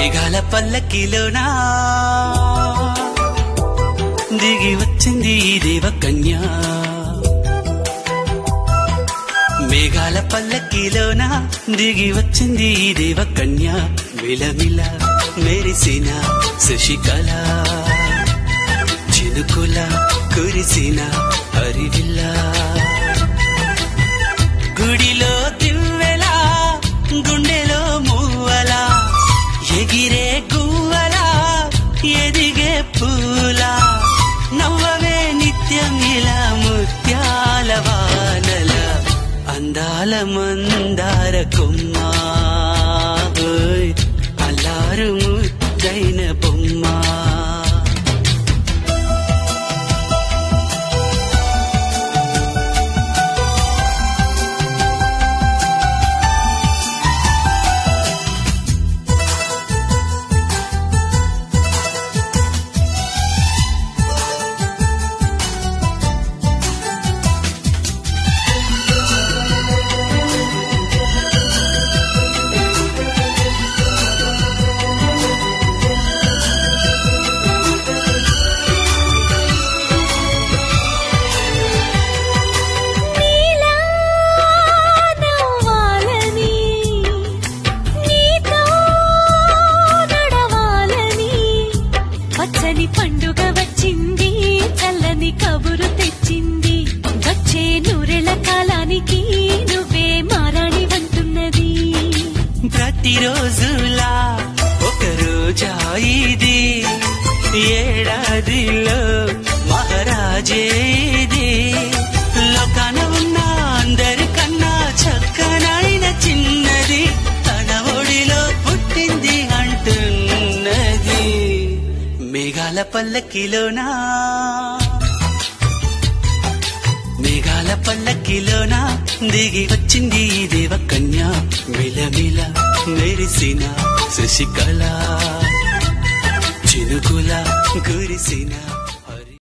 మేఘాల పల్లకిలోనా దిగి వచ్చింది ఈ దేవకన్య మేఘాల పల్లకిలోన దిగి వచ్చింది ఈ దేవకన్య విలవిల మెరిసిన శశికళ చినుకుల కురిసిన హరివిల్లా గుడిలో దివ్వెలా గుండెలో మూవలా ఎగిరే గువ్వలా ఎదిగే పూలా నవ్వవే నిత్యం ఇలా ముత్యాల వానల అందాల మందార కొమ్మ ఓయ్, అల్లారు ముద్దైన బొమ్మ నీలా నవ్వాలని నీతో నడవాలని పచ్చని పండుగ వచ్చింది చల్లని కబురు తెచ్చింది వచ్చే నూరెల కాలానికి నువ్వే మారాణి వంటున్నది ప్రతిరోజులా ఒక రోజా ఇది ఏడాదిలో మహారాజే ఇది లోకాన ఉన్న అందరికన్నా చక్కనైన చిన్నది తన ఒడిలో పుట్టింది అంటున్నది మేఘాల పల్లకిలోనా మేఘాల పల్లకిలోన దిగి వచ్చింది ఈ దేవకన్య మిలమిల మెరిసిన శశికళ చినుకుల కురిసిన